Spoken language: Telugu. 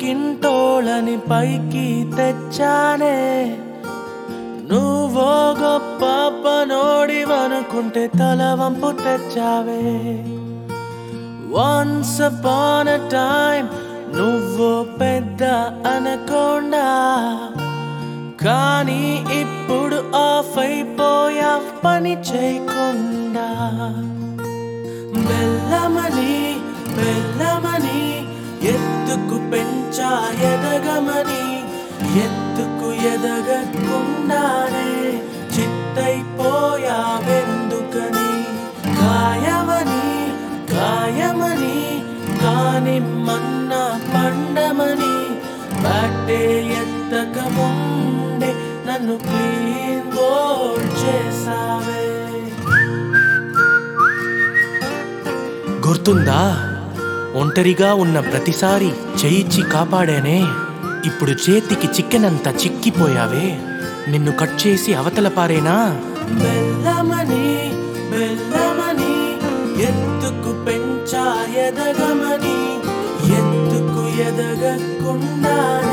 పక్కింటోళ్ళని పైకి తెచ్చానే నువ్వో గొప్ప పనోడివనుకుంటే తల వంపు తెచ్చావే వన్స్ అపాన్ అ టైం నువ్వు పెద్ద అనకుండా కానీ ఇప్పుడు ఆఫ్ అయిపోయా పని చేయకుండా మెల్లమని మెల్లమని ఎత్తుకు పెంచా ఎదగమని ఎత్తుకు ఎదగకుండానే చిత్తైపోయా వెందుకని గాయమని గాయమని కాని మన్న పండమని బాటే ఎత్తక ముందే నన్ను క్లీన్ బోల్డ్ చేసావే గుర్తుందా ఒంటరిగా ఉన్న ప్రతిసారి చేయిచ్చి కాపాడానే ఇప్పుడు చేతికి చిక్కెనంత చిక్కిపోయావే నిన్ను కట్ చేసి అవతల పారేనా బెల్లమని బెల్లమని ఎత్తుకు పెంచా ఎదగమని ఎత్తుకు ఎదగకుండానే